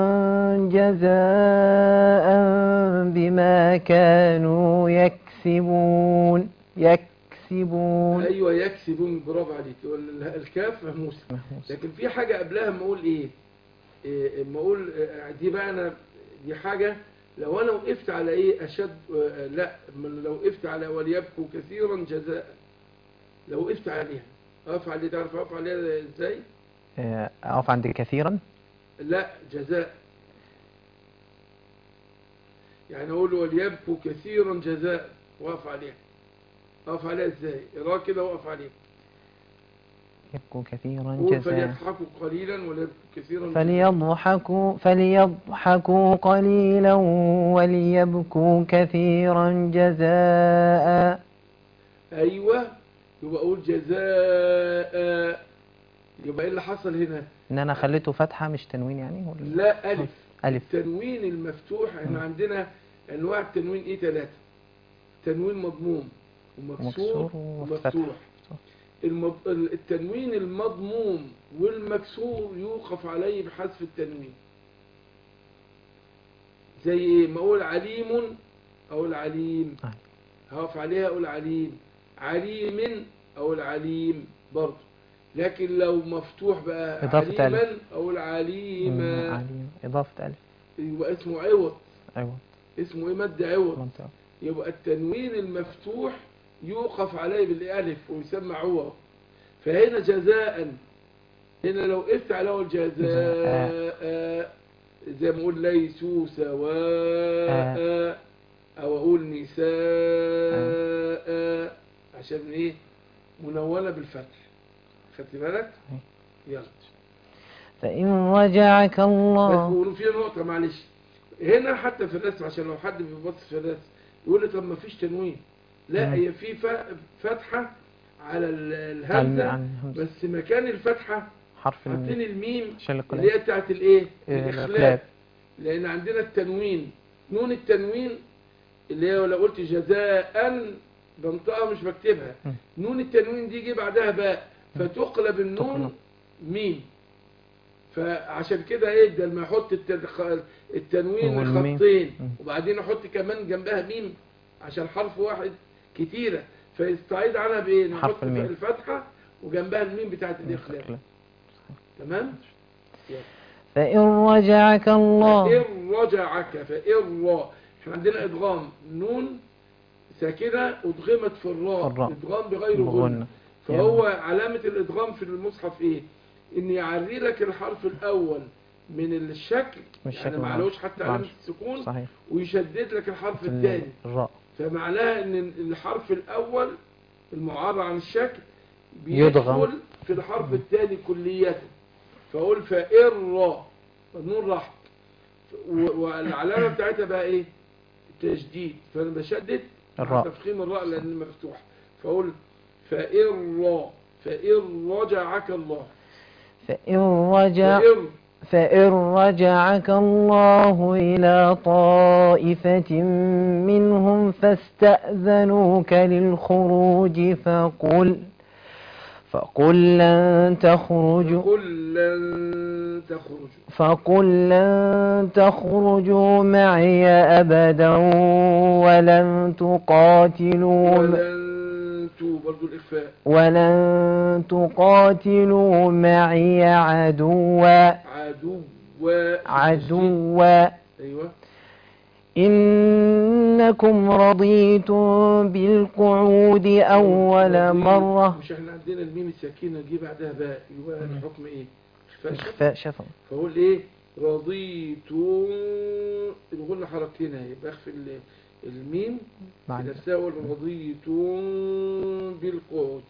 جزاء بما كانوا يكسبون يكسبون ايوه يكسبون برافو عليك وال- الكاف مهموسه لكن في حاجه قبلها اما اقول ايه إيه، اما اقول آه، دي بقى انا دي حاجه لو انا وقفت على ايه اشد آه، لا من لو وقفت على وليبكوا كثيرا جزاء لو وقفت عليها اقف عليه تعرف اقف عليه ازاي آه، أقف عند كثيرا لا جزاء يعني اقول وليبكوا كثيرا جزاء واقف عليها اقف عليها ازاي اقرا كده واقف عليها يبكوا كثيرا قول جزاء فليضحكوا قليلا وليبكوا كثيرا جزاء. فليضحكوا فليضحكوا قليلا وليبكوا كثيرا جزاء ايوه يبقى اقول جزاء يبقى ايه اللي حصل هنا إن أنا خليته فتحة مش تنوين يعني ولا لا الف ألف التنوين المفتوح احنا عندنا انواع التنوين ايه ثلاثه تنوين مضموم ومكسور مكسور وفتح ومفتوح المض... ال- التنوين المضموم والمكسور يوقف عليه بحذف التنوين زي ايه ما اقول عليم اقول عليم آه. هقف عليها اقول عليم عليم اقول عليم برضه لكن لو مفتوح بقى إضافة عليما ألف. اقول مم، عليما عليم إضافة ألف يبقى اسمه عوض أيوة اسمه ايه مد عوض منطقة يبقى التنوين المفتوح يوقف عليه بالالف ويسمى عوض فهنا جزاء هنا لو وقفت على اول جزاء زي ما اقول ليسوا سواء او اقول نساء عشان ايه منونه بالفتح خدت بالك يلا فإن رجعك بس الله بيقولوا فيها نقطة معلش هنا حتى في الرسم عشان لو حد بيبص في الرسم يقول لي طب ما فيش تنوين لا مم. هي في ف- فتحة على ال- عن الهمزة عن همزة. بس مكان الفتحة حرف حاطين الميم الميم عشان اللي القلاب هي بتاعت الايه؟ إيه، الإخلاف الإخلاف. لأن عندنا التنوين نون التنوين اللي هي لو قلت جزاء بنطقها مش بكتبها مم. نون التنوين دي يجي بعدها باء فتقلب النون تقلب. ميم فعشان كده ايه ده لما احط التد- التنوين والميم. خطين مم. وبعدين احط كمان جنبها ميم عشان حرف واحد كتيرة فيستعيد عنها بايه حرف نحط الميم. الفتحة وجنبها الميم بتاعت الاخلاف تمام فإن رجعك الله فإن رجعك فإن را احنا عندنا ادغام نون ساكنة ادغمت في الراء الراء. ادغام بغير غنة بغنة فهو علامة الادغام في المصحف ايه ان يعري لك الحرف الاول من الشكل من يعني الشكل معلوش حتى علامة معلش. السكون صحيح ويشدد لك الحرف في الثاني الراء فمعناها ان الحرف الاول المعرى عن الشكل يدغم. بيدخل في الحرف الثاني كلية فاقول فإن را النون راحت و- والعلامة بتاعتها بقى ايه تشديد فانا بشدد الراء. تفخيم الراء لان مفتوح فاقول فإن را فإن رجعك الله فإن رجع فإن فإن رجعك الله إلى طائفة منهم فاستأذنوك للخروج فقل فقل لن تخرجوا قل لن تخرجوا فقل لن تخرجوا معي أبدا ولن تقاتلوا ولن تو برضو الإخفاء ولن تقاتلوا معي عدوا عدو عدوا ايوه إنكم رضيتم بالقعود أول رضيت. مرة مش احنا عندنا الميم الساكنه جه بعدها باء يبقى الحكم ايه إخفاء شفوي. إخفاء شفوي فاقول ايه رضيتم الغنة حركتين اهي يبقى اخفي ال- الميم بعد نفسها اقول رضيتم بالقعود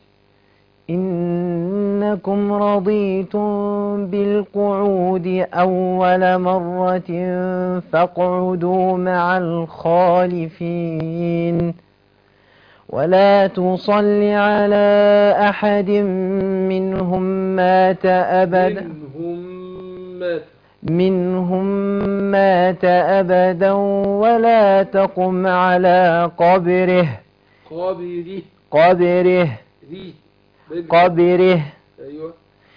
إنكم رضيتم بالقعود أول مرة فاقعدوا مع الخالفين ولا تصل على أحد منهم مات أبدا منهم مات منهم مات أبدا ولا تقم على قبره قابله قبره ري بين- قبره ايوه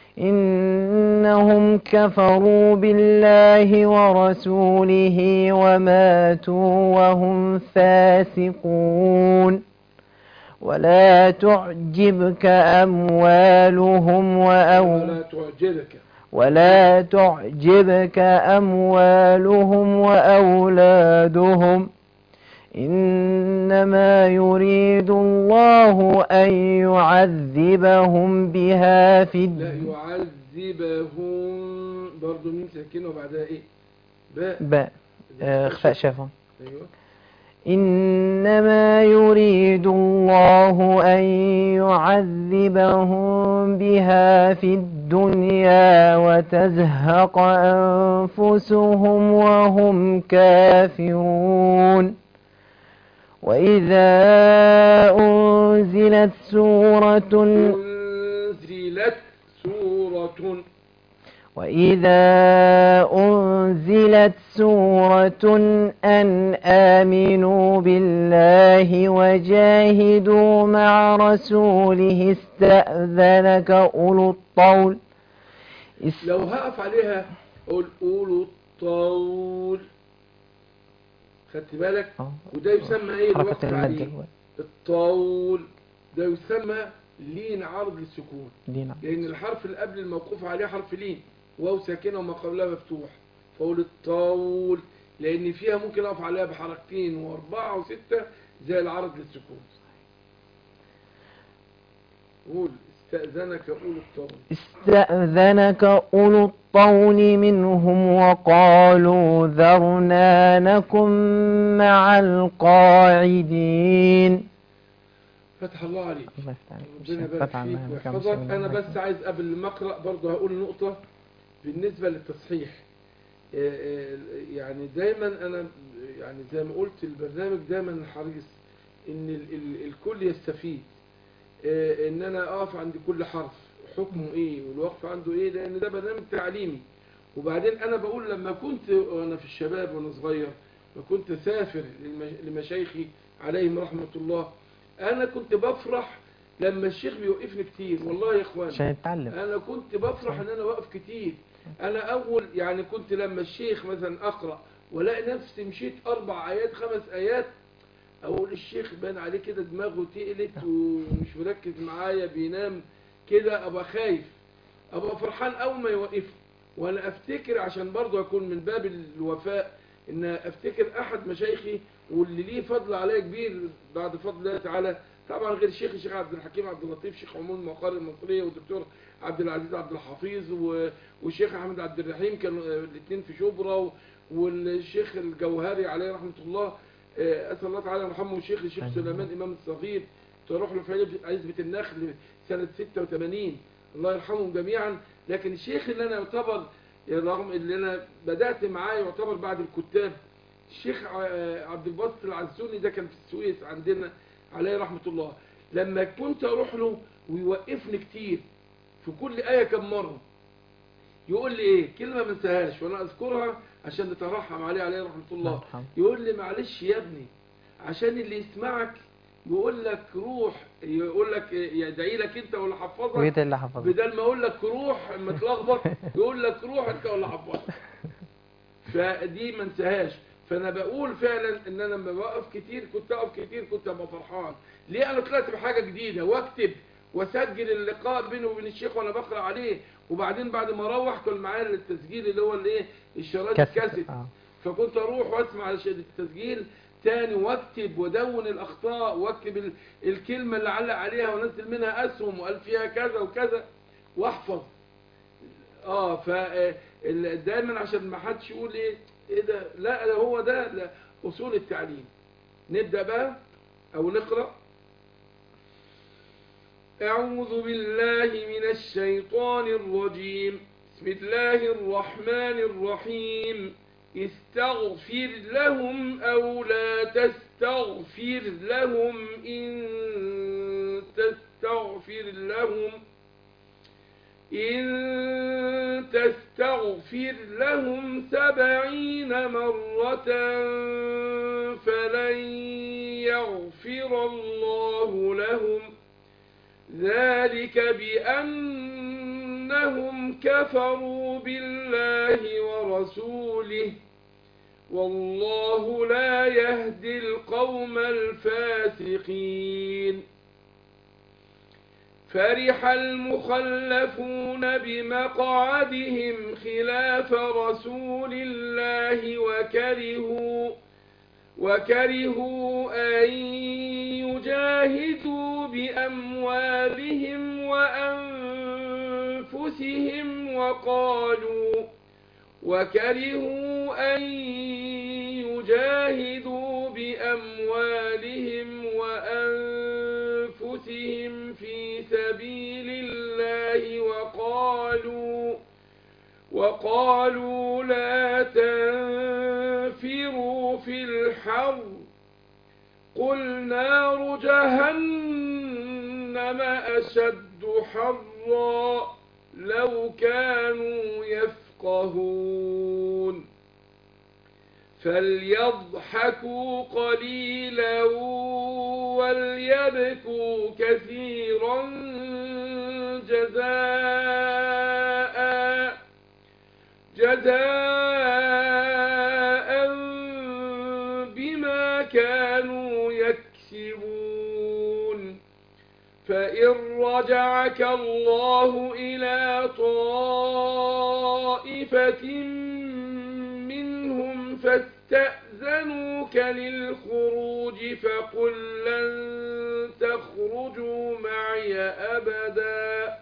إنهم كفروا بالله ورسوله وماتوا وهم فاسقون ولا تعجبك أموالهم وأولادهم ولا تعجبك ولا تعجبك أموالهم وأولادهم إنما يريد الله الله أن يعذبهم بها في لا الد- يعذبهم برضو ميم ساكنة وبعدها ايه باء باء آه، إخفاء شفا ايوه إنما يريد الله أن يعذبهم بها في الدنيا وتزهق أنفسهم وهم كافرون وإذا أنزلت سورة أنزلت سورة وإذا أنزلت سورة أن آمنوا بالله وجاهدوا مع رسوله استأذنك أولو الطول اس- لو هقف عليها قول قولوا الطول خدت بالك آه. وده يسمى ايه الوقف حركة المد عليه الطول ده يسمى لين عرض للسكون دي نعم لان الحرف اللي قبل الموقوف عليه حرف لين واو ساكنه وما قبلها مفتوح فقول الطول لان فيها ممكن اقف عليها بحركتين واربعه وسته زي العرض للسكون قول استأذنك أولو الطول استأذنك أولو الطول منهم وقالوا ذرنا نكن مع القاعدين فتح الله عليك الله يفتح عليك. ربنا يبارك فتح فيك عنها مكان ويحفظك مسلم. انا بس عايز قبل ما اقرا برضه هقول نقطه بالنسبه للتصحيح آه، آه، يعني دايما انا يعني زي ما قلت البرنامج دايما حريص ان ال ال الكل يستفيد آه، ان انا اقف عند كل حرف حكمه ايه والوقف عنده ايه لان ده برنامج تعليمي وبعدين انا بقول لما كنت وانا في الشباب وانا صغير وكنت سافر للمش- لمشايخي عليهم رحمه الله انا كنت بفرح لما الشيخ بيوقفني كتير والله يا اخوان عشان يتعلم انا كنت بفرح ان انا واقف كتير انا اول يعني كنت لما الشيخ مثلا اقرا والاقي نفسي مشيت اربع ايات خمس ايات اقول الشيخ بان عليه كده دماغه تقلت ومش مركز معايا بينام كده ابقى خايف ابقى فرحان اول ما يوقفني وانا افتكر عشان برضه اكون من باب الوفاء ان افتكر احد مشايخي واللي ليه فضل عليا كبير بعد فضل الله تعالى طبعا غير الشيخ الشيخ عبد الحكيم عبد اللطيف شيخ عموم المقار المصريه والدكتور عبد العزيز عبد الحفيظ و- والشيخ احمد عبد الرحيم كانوا الاثنين في شبرا و- والشيخ الجوهري عليه رحمه الله آه، اسال الله تعالى يرحمه الشيخ الشيخ آمين. سليمان امام الصغير تروح له في عزبه النخل سنه 86 الله يرحمهم جميعا لكن الشيخ اللي انا يعتبر رغم اللي انا بدات معاه يعتبر بعد الكتاب الشيخ ع- عبد الباسط العزوني ده كان في السويس عندنا عليه رحمه الله لما كنت اروح له ويوقفني كتير في كل ايه كم مره يقول لي ايه كلمه ما انساهاش وانا اذكرها عشان نترحم عليه عليه رحمه الله يرحمه. يقول لي معلش يا ابني عشان اللي يسمعك يقول لك روح يقول لك يدعي لك انت ولا حفظك وإيه ده اللي حفظه بدل ما اقول لك روح اما تلخبط يقول لك روح انت ولا حفظك فدي ما انساهاش فانا بقول فعلا ان انا لما بقف كتير كنت اقف كتير كنت ابقى فرحان ليه انا طلعت بحاجه جديده واكتب واسجل اللقاء بيني وبين الشيخ وانا بقرا عليه وبعدين بعد ما اروح كان معايا التسجيل اللي هو الايه الشرايط كاسيت. الكاسيت آه. فكنت اروح واسمع الش- التسجيل تاني واكتب ودون الاخطاء واكتب ال- الكلمه اللي علق عليها وانزل منها اسهم وقال فيها كذا وكذا واحفظ اه ف ال- دايما عشان ما حدش يقول ايه ايه ده لا ده هو ده لا اصول التعليم نبدا بقى او نقرا اعوذ بالله من الشيطان الرجيم بسم الله الرحمن الرحيم استغفر لهم او لا تستغفر لهم ان تستغفر لهم إن تستغفر لهم سبعين مرة فلن يغفر الله لهم ذلك بأنهم كفروا بالله ورسوله والله لا يهدي القوم الفاسقين فرح المخلفون بمقعدهم خلاف رسول الله وكرهوا وكرهوا أن يجاهدوا بأموالهم وأنفسهم وقالوا وكرهوا أن يجاهدوا بأموالهم وأنفسهم في سبيل الله وقالوا وقالوا لا تنفروا في الحر قل نار جهنم أشد حرا لو كانوا يفقهون فليضحكوا قليلا وليبكوا كثيرا جزاء جزاء بما كانوا يكسبون فإن رجعك الله إلى طائفة منهم فاستأذنوك للخروج فقل لن تخرجوا معي أبدا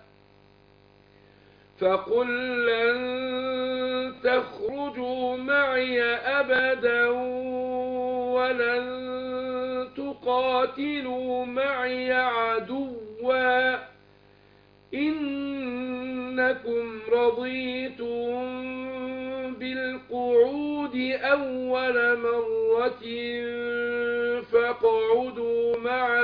فقل لن تخرجوا معي أبدا ولن تقاتلوا معي عدوا إنكم رضيتم بالقعود أول مرة فاقعدوا مع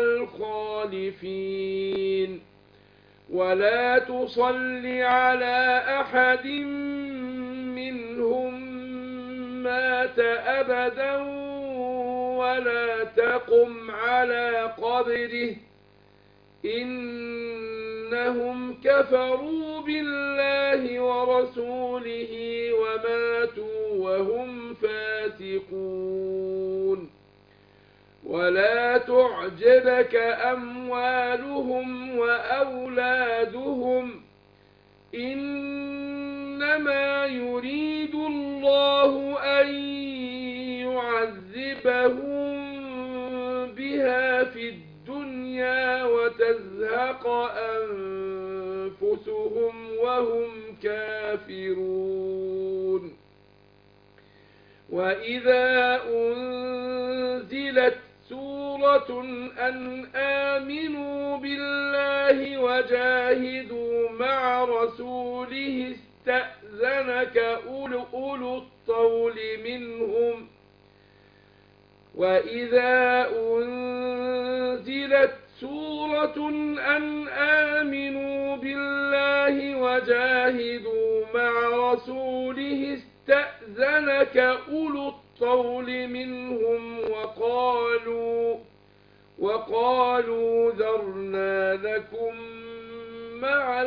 الخالفين ولا تصل على أحد منهم مات أبدا ولا تقم على قبره إنهم كفروا بالله ورسوله وماتوا وهم فاسقون ولا تعجبك أموالهم وأولادهم إنما يريد الله أن يعذبهم بها في الدنيا وتزهق أنفسهم وهم كافرون وإذا أنزلت سورة أن آمنوا بالله وجاهدوا مع رسوله استأذنك أولو, أولو الطول منهم وإذا أنزلت سورة أن آمنوا بالله وجاهدوا مع رسوله استأذنك أولو الطول منهم وقالوا وقالوا ذرنا لكم مع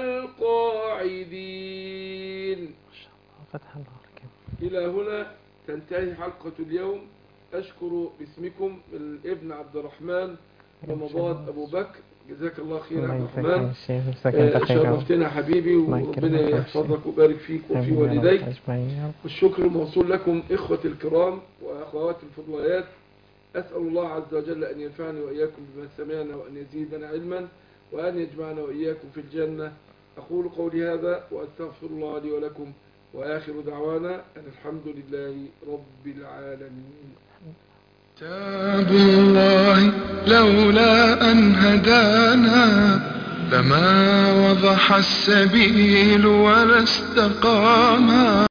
القاعدين فتح الله لك إلى هنا تنتهي حلقة اليوم أشكر باسمكم الابن عبد الرحمن رمضان أبو بكر جزاك الله خير الله عبد يجزاك الرحمن الشيخ جزاك آه، انت خير شرفتنا حبيبي الله وربنا يكرمك يا يحفظك ويبارك فيك وفي آمين يا رب والديك أجمعين يا رب. والشكر موصول لكم إخوتي الكرام وأخواتي الفضليات أسأل الله عز وجل أن ينفعني وإياكم بما سمعنا وأن يزيدنا علما وأن يجمعنا وإياكم في الجنة أقول قولي هذا وأستغفر الله لي ولكم وآخر دعوانا أن الحمد لله رب العالمين كتاب الله لولا أن هدانا لما وضح السبيل ولا استقاما